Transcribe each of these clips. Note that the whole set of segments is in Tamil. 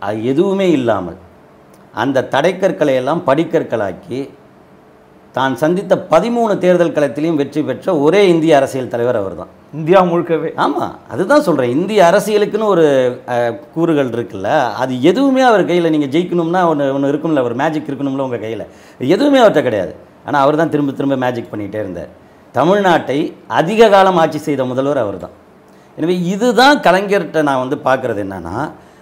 அது எதுவுமே இல்லாமல் அந்த தடைக்கற்களை எல்லாம் படிக்கற்களாக்கி தான் சந்தித்த பதிமூணு தேர்தல் களத்திலையும் வெற்றி பெற்ற ஒரே இந்திய அரசியல் தலைவர் அவர்தான் இந்தியா முழுக்கவே ஆமாம் அதுதான் சொல்கிறேன் இந்திய அரசியலுக்குன்னு ஒரு அஹ், கூறுகள் இருக்குல்ல அது எதுவுமே அவர் கையில் நீங்கள் ஜெயிக்கணும்னா ஒன்று ஒன்று இருக்கணும்ல ஒரு மேஜிக் இருக்கணும்ல உங்கள் கையில் எதுவுமே அவர்கிட்ட கிடையாது ஆனால் அவர் தான் திரும்ப திரும்ப மேஜிக் பண்ணிகிட்டே இருந்தார் தமிழ்நாட்டை அதிக காலம் ஆட்சி செய்த முதல்வர் அவர் தான் எனவே இதுதான் கலைஞர்கிட்ட நான் வந்து பார்க்குறது என்னன்னா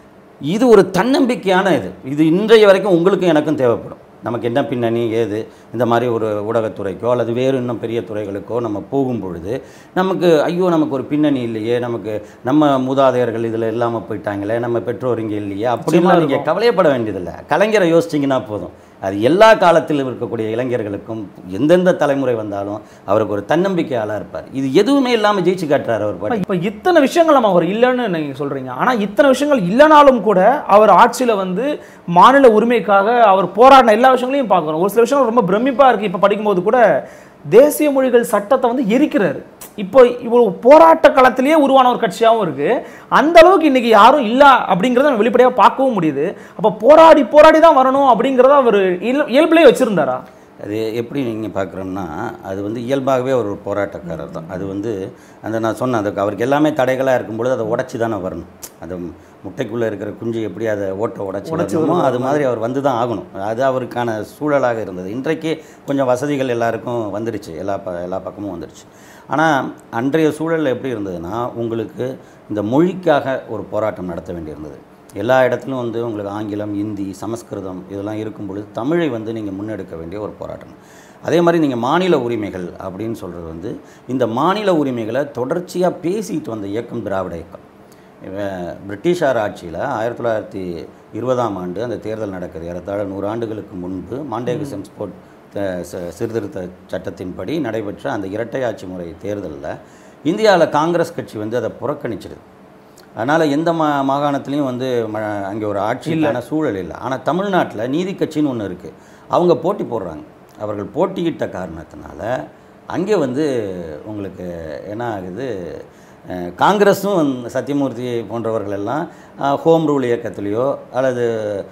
இது ஒரு தன்னம்பிக்கையான இது இது இன்றைய வரைக்கும் உங்களுக்கும் எனக்கும் தேவைப்படும் நமக்கு என்ன பின்னணி ஏது இந்த மாதிரி ஒரு ஊடகத்துறைக்கோ அல்லது வேறு இன்னும் பெரிய துறைகளுக்கோ நம்ம போகும் பொழுது நமக்கு ஐயோ நமக்கு ஒரு பின்னணி இல்லையே நமக்கு நம்ம மூதாதையர்கள் இதில் இல்லாமல் போயிட்டாங்களே நம்ம பெற்றோர் இங்கே இல்லையே அப்படின்லாம் நீங்கள் கவலையப்பட வேண்டியதில்லை கலைஞரை யோசிச்சிங்கன்னா போதும் அது எல்லா காலத்திலும் இருக்கக்கூடிய இளைஞர்களுக்கும் எந்தெந்த தலைமுறை வந்தாலும் அவருக்கு ஒரு தன்னம்பிக்கையாளாக இருப்பார் இது எதுவுமே இல்லாமல் ஜெயிச்சு காட்டுறாரு அவர் பாட்டு இப்ப இத்தனை விஷயங்கள் நம்ம அவர் இல்லைன்னு நீங்க சொல்றீங்க ஆனா இத்தனை விஷயங்கள் இல்லைனாலும் கூட அவர் ஆட்சியில வந்து மாநில உரிமைக்காக அவர் போராடின எல்லா விஷயங்களையும் பார்க்கணும் ஒரு சில விஷயங்கள் ரொம்ப பிரமிப்பா இருக்கு இப்ப படிக்கும்போது கூட தேசிய மொழிகள் சட்டத்தை வந்து எரிக்கிறாரு இப்போ இவ்வளவு போராட்ட களத்திலேயே உருவான ஒரு கட்சியாகவும் இருக்கு அந்த அளவுக்கு இன்னைக்கு யாரும் இல்ல அப்படிங்கறத நம்ம வெளிப்படையா பார்க்கவும் முடியுது அப்ப போராடி போராடி தான் வரணும் அப்படிங்கறத அவர் இயல்- இயல்புலயே வச்சிருந்தாரா அது எப்படி நீங்கள் பார்க்குறோம்னா அது வந்து இயல்பாகவே ஒரு போராட்டக்காரர் தான் அது வந்து அந்த நான் சொன்னேன் அதுக்கு அவருக்கு எல்லாமே தடைகளாக இருக்கும்பொழுது அதை உடச்சி தானே வரணும் அது முட்டைக்குள்ளே இருக்கிற குஞ்சு எப்படி அதை ஓட்டை உடச்சி வரணுமோ அது மாதிரி அவர் வந்து தான் ஆகணும் அது அவருக்கான சூழலாக இருந்தது இன்றைக்கு கொஞ்சம் வசதிகள் எல்லாருக்கும் வந்துடுச்சு எல்லா ப எல்லா பக்கமும் வந்துடுச்சு ஆனால் அன்றைய சூழலில் எப்படி இருந்ததுன்னா உங்களுக்கு இந்த மொழிக்காக ஒரு போராட்டம் நடத்த வேண்டியிருந்தது எல்லா இடத்துலையும் வந்து உங்களுக்கு ஆங்கிலம் இந்தி சமஸ்கிருதம் இதெல்லாம் இருக்கும் பொழுது தமிழை வந்து நீங்கள் முன்னெடுக்க வேண்டிய ஒரு போராட்டம் அதே மாதிரி நீங்கள் மாநில உரிமைகள் அப்படின்னு சொல்கிறது வந்து இந்த மாநில உரிமைகளை தொடர்ச்சியாக பேசிட்டு வந்த இயக்கம் திராவிட இயக்கம் இவன் பிரிட்டிஷார் ஆட்சியில் ஆயிரத்தி தொள்ளாயிரத்தி இருபதாம் ஆண்டு அந்த தேர்தல் நடக்குது ஏறத்தாழ நூறு ஆண்டுகளுக்கு முன்பு மாண்டேகு செம்ஸ்போர்ட் த- ச- சீர்திருத்த சட்டத்தின்படி நடைபெற்ற அந்த இரட்டை ஆட்சி முறை தேர்தலில் இந்தியாவில் காங்கிரஸ் கட்சி வந்து அதை புறக்கணிச்சிடுது அதனால் எந்த மா மாகாணத்துலேயும் வந்து ம அங்கே ஒரு ஆட்சியிலான சூழல் இல்லை ஆனால் தமிழ்நாட்டில் நீதி கட்சின்னு ஒன்று இருக்குது அவங்க போட்டி போடுறாங்க அவர்கள் போட்டியிட்ட காரணத்தினால அங்கே வந்து உங்களுக்கு என்ன ஆகுது அஹ், காங்கிரஸும் வந்து சத்தியமூர்த்தி போன்றவர்கள் எல்லாம் அஹ், ஹோம் ரூல் இயக்கத்திலேயோ அல்லது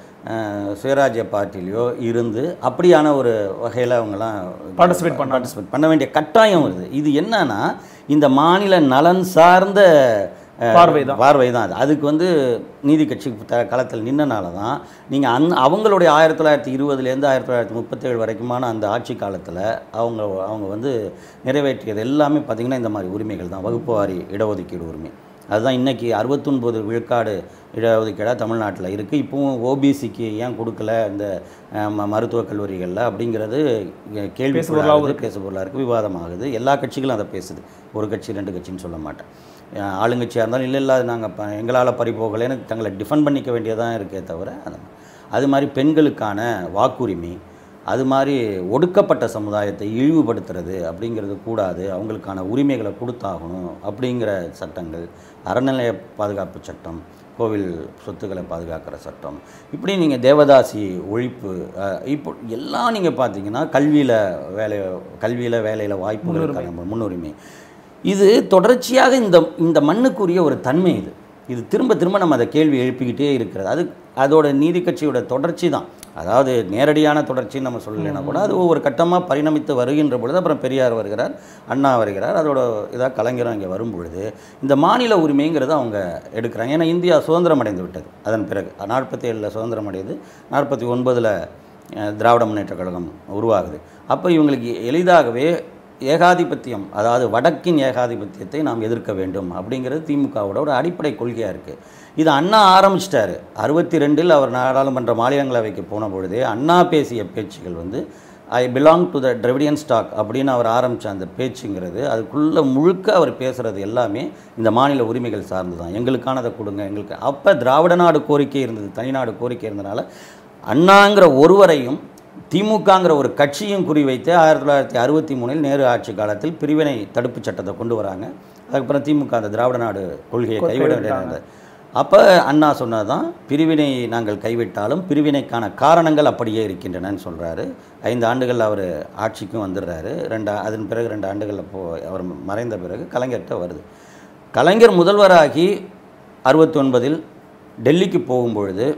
அஹ், சுயராஜ்ய பார்ட்டிலேயோ இருந்து அப்படியான ஒரு வகையில் அவங்கெல்லாம் Participate பண்ணாங்க. பார்ட்டிசிபேட் பண்ண வேண்டிய கட்டாயம் வருது இது என்னன்னா இந்த மாநில நலன் சார்ந்த அஹ், பார்வைதான். பார்வை தான் அது அதுக்கு வந்து நீதி கட்சி த களத்தில் நின்னனால தான் நீங்கள் அந் அவங்களுடைய ஆயிரத்தி தொள்ளாயிரத்தி இருபதுலேருந்து ஆயிரத்தி தொள்ளாயிரத்தி முப்பத்தேழு வரைக்குமான அந்த ஆட்சி காலத்தில் அவங்க அவங்க வந்து நிறைவேற்றியது எல்லாமே பார்த்திங்கன்னா இந்த மாதிரி உரிமைகள் தான் வகுப்பு வாரி இடஒதுக்கீடு உரிமை அதுதான் இன்றைக்கி அறுபத்தொன்பது விழுக்காடு இடஒதுக்கீடாக தமிழ்நாட்டில் இருக்குது இப்போவும் ஓபிசிக்கு ஏன் கொடுக்கல இந்த அஹ், ம- மருத்துவக் கல்லூரிகளில் அப்படிங்கிறது அஹ், கேள்வி பேசுபொருளாகவும் பொருளாகுது பேசு பொருளாக இருக்குது விவாதமாகுது எல்லா கட்சிகளும் அதை பேசுது ஒரு கட்சி ரெண்டு கட்சின்னு சொல்ல மாட்டேன் அஹ் ஆளுங்கட்சியாக இருந்தாலும் இல்லை இல்லை அது நாங்கள் ப எங்களால் பறிபோகலைன்னு தங்களை டிஃபெண்ட் பண்ணிக்க வேண்டியதான் இருக்கே தவிர அது அது மாதிரி பெண்களுக்கான வாக்குரிமை அது மாதிரி ஒடுக்கப்பட்ட சமுதாயத்தை இழிவுபடுத்துறது அப்படிங்கிறது கூடாது அவங்களுக்கான உரிமைகளை கொடுத்தாகணும் அப்படிங்கிற சட்டங்கள் அறநிலைய பாதுகாப்பு சட்டம் கோவில் சொத்துக்களை பாதுகாக்கிற சட்டம் இப்படி நீங்கள் தேவதாசி ஒழிப்பு அஹ், இப்போ எல்லாம் நீங்கள் பார்த்தீங்கன்னா கல்வியில் வேலை கல்வியில் வேலையில் வாய்ப்புகளுக்கான முன்னுரிமை இது தொடர்ச்சியாக இந்த இந்த மண்ணுக்குரிய ஒரு தன்மை இது இது திரும்ப திரும்ப நம்ம அதை கேள்வி எழுப்பிக்கிட்டே இருக்கிறது அது அதோட நீதி கட்சியோட தொடர்ச்சி தான் அதாவது நேரடியான தொடர்ச்சின்னு நம்ம சொல்லலைன்னா கூட அது ஒவ்வொரு கட்டமாக பரிணமித்து வருகின்ற பொழுது அப்புறம் பெரியார் வருகிறார் அண்ணா வருகிறார் அதோட இதாக கலைஞரும் இங்கே வரும் பொழுது இந்த மாநில உரிமைங்கிறத அவங்க எடுக்கிறாங்க ஏன்னா இந்தியா சுதந்திரம் அடைந்து விட்டது அதன் பிறகு நாற்பத்தி ஏழில் சுதந்திரம் அடையுது நாற்பத்தி ஒன்பதில் திராவிட முன்னேற்றக் கழகம் உருவாகுது அப்போ இவங்களுக்கு எளிதாகவே ஏகாதிபத்தியம் அதாவது வடக்கின் ஏகாதிபத்தியத்தை நாம் எதிர்க்க வேண்டும் அப்படிங்கிறது திமுகவோட ஒரு அடிப்படை கொள்கையாக இருக்குது இது அண்ணா ஆரம்பிச்சிட்டாரு அறுபத்தி ரெண்டில் அவர் நாடாளுமன்ற மாநிலங்களவைக்கு போன பொழுதே அண்ணா பேசிய பேச்சுகள் வந்து I belong to the Dravidian stock அப்படின்னு அவர் ஆரம்பித்த அந்த பேச்சுங்கிறது அதுக்குள்ளே முழுக்க அவர் பேசுகிறது எல்லாமே இந்த மாநில உரிமைகள் சார்ந்து தான் எங்களுக்கானதை கொடுங்க எங்களுக்கு அப்போ திராவிட நாடு கோரிக்கை இருந்தது தனிநாடு கோரிக்கை இருந்தனால அண்ணாங்கிற ஒருவரையும் திமுகங்கிற ஒரு கட்சியும் குறிவைத்து ஆயிரத்தி தொள்ளாயிரத்தி அறுபத்தி மூணில் நேரு ஆட்சி காலத்தில் பிரிவினை தடுப்புச் சட்டத்தை கொண்டு வராங்க அதுக்கப்புறம் திமுக அந்த திராவிட நாடு கொள்கையை கைவிட வேண்டியது அப்போ அண்ணா சொன்னதுதான் பிரிவினை நாங்கள் கைவிட்டாலும் பிரிவினைக்கான காரணங்கள் அப்படியே இருக்கின்றனன்னு சொல்கிறாரு ஐந்து ஆண்டுகள் அவர் ஆட்சிக்கும் வந்துடுறாரு ரெண்டு அதன் பிறகு ரெண்டு ஆண்டுகளில் போ அவர் மறைந்த பிறகு கலைஞர்கிட்ட வருது கலைஞர் முதல்வராகி அறுபத்தி ஒன்பதில் டெல்லிக்கு போகும்பொழுது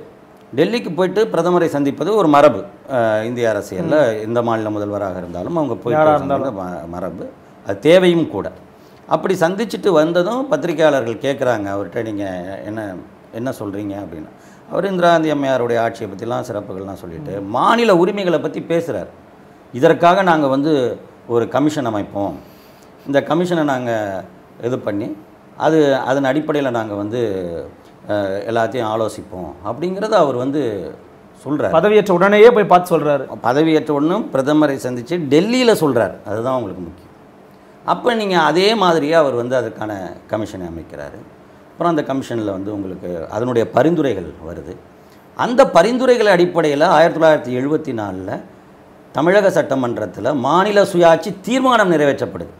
டெல்லிக்கு போயிட்டு பிரதமரை சந்திப்பது ஒரு மரபு அஹ், இந்திய அரசியலில் எந்த மாநில முதல்வராக இருந்தாலும் அவங்க போயிட்டு யாரா சந்திக்கிறது ம- மரபு அது தேவையும் கூட அப்படி சந்திச்சுட்டு வந்ததும் பத்திரிகையாளர்கள் கேட்குறாங்க அவர்கிட்ட நீங்கள் என்ன என்ன சொல்கிறீங்க அப்படின்னு அவர் இந்திரா காந்தி அம்மையாருடைய ஆட்சியை பற்றிலாம் சிறப்புகள்லாம் சொல்லிட்டு மாநில உரிமைகளை பற்றி பேசுகிறார் இதற்காக நாங்கள் வந்து ஒரு கமிஷன் அமைப்போம் இந்த கமிஷனை நாங்கள் இது பண்ணி அது அதன் அடிப்படையில் நாங்கள் வந்து அஹ், எல்லாத்தையும் ஆலோசிப்போம் அப்படிங்கிறத அவர் வந்து சொல்கிறார் பதவியேற்ற உடனேயே போய் பார்த்து சொல்றாரு பதவியேற்ற ஒன்றும் பிரதமரை சந்தித்து டெல்லியில் சொல்கிறார் அதுதான் உங்களுக்கு முக்கியம் அப்போ நீங்கள் அதே மாதிரியே அவர் வந்து அதுக்கான கமிஷனை அமைக்கிறாரு அப்புறம் அந்த கமிஷனில் வந்து உங்களுக்கு அதனுடைய பரிந்துரைகள் வருது அந்த பரிந்துரைகள் அடிப்படையில் ஆயிரத்தி தொள்ளாயிரத்தி எழுபத்தி நாலில் தமிழக சட்டமன்றத்தில் மாநில சுயாட்சி தீர்மானம் நிறைவேற்றப்படுது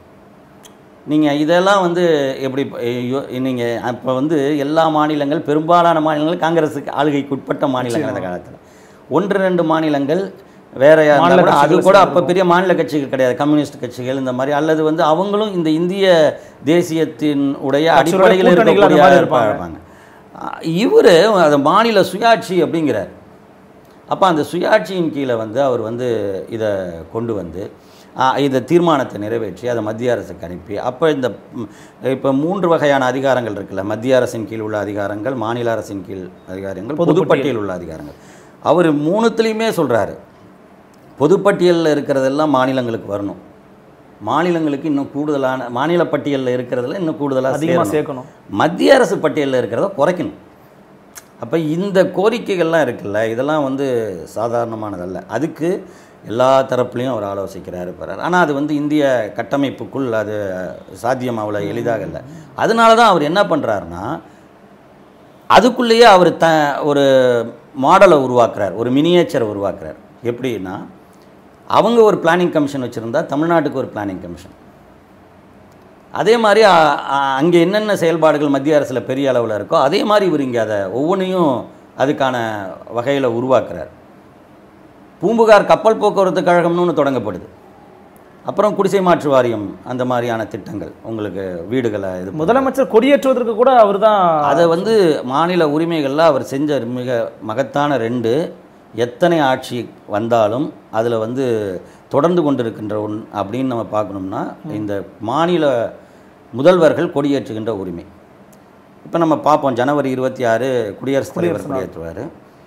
நீங்கள் இதெல்லாம் வந்து எப்படி நீங்கள் அப்போ வந்து எல்லா மாநிலங்கள் பெரும்பாலான மாநிலங்கள் காங்கிரஸுக்கு ஆளுகைக்கு உட்பட்ட மாநிலங்கள் அந்த காலத்தில் ஒன்று ரெண்டு மாநிலங்கள் வேற யாருன்னா மாநில கூட அது கட்சிகளை கூட அப்போ பெரிய மாநில கட்சிகள் கிடையாது கம்யூனிஸ்ட் கட்சிகள் இந்த மாதிரி அல்லது வந்து அவங்களும் இந்த இந்திய தேசியத்தின் உடைய கட்சியோட அடிப்படையில் கூட்டணிகள் அந்த இருக்கக்கூடிய மாதிரி இருப்பாங்க. இருப்பாங்க இவர் அது மாநில சுயாட்சி அப்படிங்கிறார் அப்போ அந்த சுயாட்சியின் கீழே வந்து அவர் வந்து இதை கொண்டு வந்து ஆ, இதை தீர்மானத்தை நிறைவேற்றி அதை மத்திய அரசுக்கு அனுப்பி அப்போ இந்த இப்போ மூன்று வகையான அதிகாரங்கள் இருக்குல்ல மத்திய அரசின் கீழ் உள்ள அதிகாரங்கள் மாநில அரசின் கீழ் அதிகாரங்கள் பொதுப்பட்டியல் உள்ள அதிகாரங்கள் அவர் மூணுத்துலேயுமே சொல்கிறாரு பொதுப்பட்டியலில் இருக்கிறதெல்லாம் மாநிலங்களுக்கு வரணும் மாநிலங்களுக்கு இன்னும் கூடுதலான மாநில பட்டியலில் இருக்கிறதுல இன்னும் கூடுதலாக அதிகமா சேர்க்கணும். சேர்க்கணும் மத்திய அரசு பட்டியலில் இருக்கிறத குறைக்கணும் அப்போ இந்த கோரிக்கைகள்லாம் இருக்குல்ல இதெல்லாம் வந்து சாதாரணமானதல்ல அதுக்கு எல்லா தரப்புலையும் அவர் ஆலோசிக்கிறாரு போகிறார் ஆனால் அது வந்து இந்திய கட்டமைப்புக்குள் அது சாத்தியம் அவ்வளோ எளிதாக இல்லை அதனால தான் அவர் என்ன பண்ணுறாருன்னா அதுக்குள்ளேயே அவர் த ஒரு மாடலை உருவாக்குறார் ஒரு மினியேச்சரை உருவாக்குறார் எப்படின்னா அவங்க ஒரு பிளானிங் கமிஷன் வச்சுருந்தா தமிழ்நாட்டுக்கு ஒரு பிளானிங் கமிஷன் அதே மாதிரி அங்கே என்னென்ன செயல்பாடுகள் மத்திய அரசில் பெரிய அளவில் இருக்கோ அதே மாதிரி இவர் இங்கே அதை ஒவ்வொன்றையும் அதுக்கான வகையில் உருவாக்குறார் பூம்புகார் கப்பல் போக்குவரத்து கழகம்னு ஒன்று தொடங்கப்படுது அப்புறம் குடிசை மாற்று வாரியம் அந்த மாதிரியான திட்டங்கள் உங்களுக்கு வீடுகளை இது பண்றது. முதலமைச்சர் கொடியேற்றுவதற்கு கூட அவர்தான் அதை வந்து மாநில உரிமைகளில் அவர் செஞ்ச மிக மகத்தான ரெண்டு எத்தனை ஆட்சி வந்தாலும் அதில் வந்து தொடர்ந்து கொண்டிருக்கின்ற ஒன் அப்படின்னு நம்ம பார்க்கணும்னா இந்த மாநில முதல்வர்கள் கொடியேற்றுகின்ற உரிமை இப்போ நம்ம பார்ப்போம் ஜனவரி இருபத்தி ஆறு குடியரசுத் தலைவர் கொடியேற்றுவார்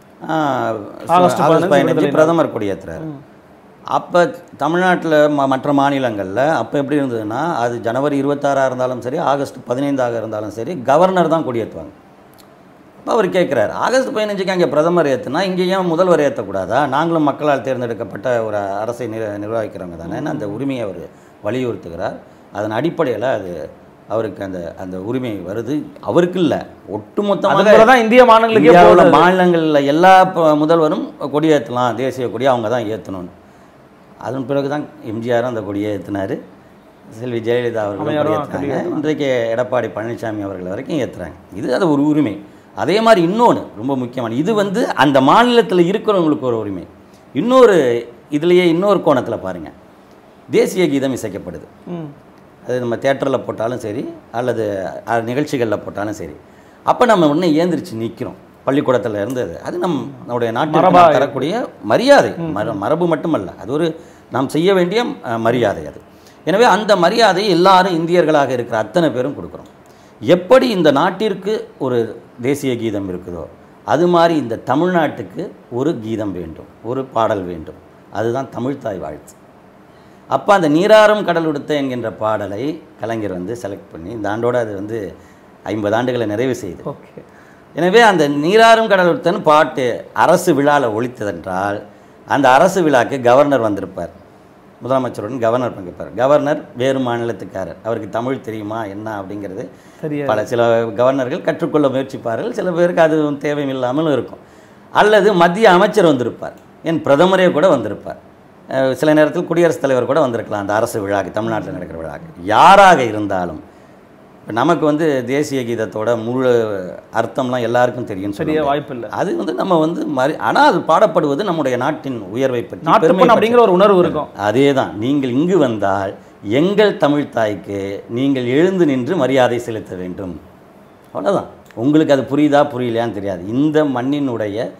ஆகஸ்ட் ஆகஸ்ட் பதினஞ்சு பதினஞ்சு விடுதலை பிரதமர் கொடியேற்றுறாரு அப்போ தமிழ்நாட்டில் ம மற்ற மாநிலங்களில் அப்போ எப்படி இருந்ததுன்னா அது ஜனவரி இருபத்தாறாக இருந்தாலும் சரி ஆகஸ்ட் பதினைந்தாக இருந்தாலும் சரி கவர்னர் தான் கொடியேற்றுவாங்க அப்போ அவர் கேட்குறாரு ஆகஸ்ட் பதினஞ்சுக்கு அங்கே பிரதமர் ஏற்றுனா இங்கே ஏன் முதல்வர் ஏற்றக்கூடாதா நாங்களும் மக்களால் தேர்ந்தெடுக்கப்பட்ட ஒரு அரசை நிர் நிர்வகிக்கிறவங்க தானே அந்த உரிமையை அவர் வலியுறுத்துகிறார் அதன் அடிப்படையில் அது அவருக்கு அந்த அந்த உரிமை வருது அவருக்கு இல்லை ஒட்டுமொத்தமாக தான் இந்திய மாநிலங்களுக்கே இந்தியாவில் போகுது மாநிலங்களில் எல்லா ப- முதல்வரும் கொடியேற்றலாம் தேசிய கொடியை அவங்க தான் ஏற்றணும்னு அதன் பிறகு தான் எம்ஜிஆரும் அந்த கொடியை ஏற்றினார் செல்வி ஜெயலலிதா அவர்களும் அம்மையாரும் ஏற்றினாங்க இன்றைக்கு எடப்பாடி பழனிசாமி அவர்கள் வரைக்கும் ஏற்றுறாங்க இது அது ஒரு உரிமை அதே மாதிரி இன்னொன்று ரொம்ப முக்கியமான இது வந்து அந்த மாநிலத்தில் இருக்கிறவங்களுக்கு ஒரு உரிமை இன்னொரு இதுலேயே இன்னொரு கோணத்தில் பாருங்கள் தேசிய கீதம் இசைக்கப்படுது ம். அது நம்ம தேட்டரில் போட்டாலும் சரி அல்லது அஹ், நிகழ்ச்சிகளில் போட்டாலும் சரி அப்போ நம்ம உடனே ஏந்திரிச்சு நிற்கிறோம் பள்ளிக்கூடத்தில் இருந்தது அது நம் நம்முடைய நாட்டிற்கு மரபா நாம் தரக்கூடிய மரியாதை மர மரபு மட்டுமல்ல அது ஒரு நாம் செய்ய வேண்டிய அஹ், மரியாதை அது எனவே அந்த மரியாதை எல்லாரும் இந்தியர்களாக இருக்கிற அத்தனை பேரும் கொடுக்குறோம் எப்படி இந்த நாட்டிற்கு ஒரு தேசிய கீதம் இருக்குதோ அது மாதிரி இந்த தமிழ்நாட்டுக்கு ஒரு கீதம் வேண்டும் ஒரு பாடல் வேண்டும் அதுதான் தமிழ்த்தாய் வாழ்த்து அப்போ அந்த நீராறும் கடல் உடுத்த என்கின்ற பாடலை கலைஞர் வந்து செலக்ட் பண்ணி இந்த ஆண்டோட அது வந்து ஐம்பது ஆண்டுகளை நிறைவு செய்யுது ஓகே எனவே அந்த நீராறும் கடல் உடுத்தன் பாட்டு அரசு விழாவில் ஒழித்ததென்றால் அந்த அரசு விழாக்கு கவர்னர் வந்திருப்பார் முதலமைச்சருடன் கவர்னர் பங்கேற்பார் கவர்னர் வேறு மாநிலத்துக்காரர் அவருக்கு தமிழ் தெரியுமா என்ன அப்படிங்கிறது சரியா பல சில கவர்னர்கள் கற்றுக்கொள்ள முயற்சிப்பார்கள் சில பேருக்கு அது தேவையில்லாமலும் இருக்கும் அல்லது மத்திய அமைச்சர் வந்திருப்பார் என் பிரதமரே கூட வந்திருப்பார் அஹ் சில நேரத்தில் குடியரசுத் தலைவர் கூட வந்திருக்கலாம் அந்த அரசு விழாக்கு தமிழ்நாட்டில் நடக்கிற விழாக்கு யாராக இருந்தாலும் இப்போ நமக்கு வந்து தேசிய கீதத்தோட முழு அர்த்தம்லாம் எல்லாருக்கும் தெரியும் சரியா வாய்ப்பு இல்லை அது வந்து நம்ம வந்து மறி ஆனால் அது பாடப்படுவது நம்முடைய நாட்டின் உயர்வை பற்றி பெருமை நாட்டுப்பண் பற்றி. அப்படிங்கிற ஒரு உணர்வு இருக்கும் அதே தான் நீங்கள் இங்கு வந்தால் எங்கள் தமிழ் தாய்க்கு நீங்கள் எழுந்து நின்று மரியாதை செலுத்த வேண்டும் அவ்வளோதான் உங்களுக்கு அது புரியுதா புரியலையான்னு தெரியாது இந்த மண்ணினுடைய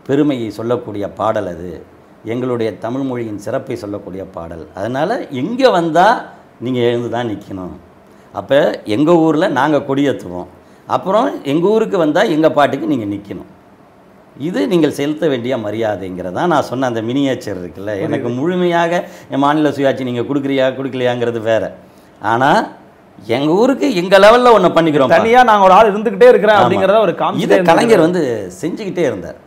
பெருமையை சொல்லக்கூடிய பாடல் அது எங்களுடைய தமிழ் மொழியின் சிறப்பை சொல்லக்கூடிய பாடல் அதனால் எங்கே வந்தால் நீங்கள் எழுந்து தான் நிற்கணும் அப்போ எங்கள் ஊரில் நாங்கள் கொடியேற்றுவோம் அப்புறம் எங்கள் ஊருக்கு வந்தால் எங்கள் பாட்டுக்கு நீங்கள் நிற்கணும் இது நீங்கள் செலுத்த வேண்டிய மரியாதைங்கிறதா நான் சொன்ன அந்த மினியேச்சர் இருக்குல்ல எனக்கு முழுமையாக என் மாநில சுயாட்சி நீங்கள் கொடுக்குறியா கொடுக்கலையாங்கிறது வேற ஆனால் எங்கள் ஊருக்கு எங்கள் லெவலில் ஒன்று பண்ணிக்கிறோம் தனியா நாங்க ஒரு ஆள் இருந்துகிட்டே இருக்கிறேன் அப்படிங்கறத ஒரு இதை காமிச்சிட்டே கலைஞர் வந்து செஞ்சுக்கிட்டே இருந்தார்